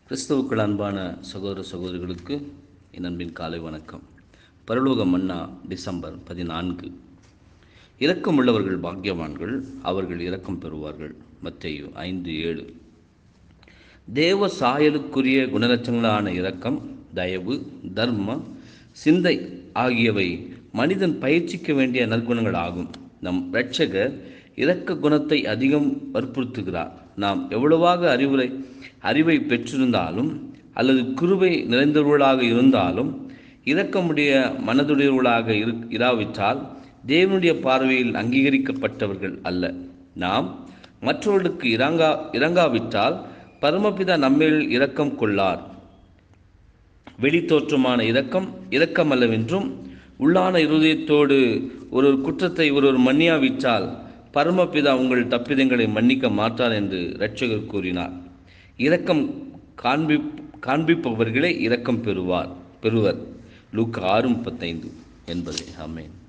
கிறிஸ்துவுக்கள் அன்பான சகோதர சகோதரிகளுக்கு என் அன்பின் காலை வணக்கம் பரலோக மன்னா டிசம்பர் பதினான்கு இரக்கமுள்ளவர்கள் பாக்கியவான்கள் அவர்கள் இரக்கம் பெறுவார்கள் மத்தேயு ஐந்து ஏழு தேவ சாயலுக்குரிய குணலட்சங்களான இரக்கம் தயவு தர்ம சிந்தை ஆகியவை மனிதன் பயிற்சிக்க வேண்டிய நற்குணங்கள் ஆகும் நம் இரட்சகர் இரக்க குணத்தை அதிகம் வற்புறுத்துகிறார் நாம் எவ்வளவாக அறிவுரை அறிவை பெற்றிருந்தாலும் அல்லது குருவை நிறைந்தவர்களாக இருந்தாலும் இரக்கமுடைய மனதுடையவர்களாக இரு இராவிட்டால் தேவனுடைய பார்வையில் அங்கீகரிக்கப்பட்டவர்கள் அல்ல நாம் மற்றவர்களுக்கு இறங்கா இறங்காவிட்டால் பரமபிதா நம்மேல் இரக்கம் கொள்ளார் வெளித்தோற்றமான இரக்கம் இரக்கம் அல்லவென்றும் உள்ளான இருதயத்தோடு ஒரு ஒரு குற்றத்தை ஒரு ஒரு மன்னியாவிட்டால் பரமபிதா உங்கள் தப்பிதங்களை மன்னிக்க மாட்டார் என்று இரட்சகர் கூறினார் இரக்கம் காண்பி காண்பிப்பவர்களே இரக்கம் பெறுவார் பெறுவர் லூக் ஆறு முப்பத்தைந்து என்பதே ஆமேன்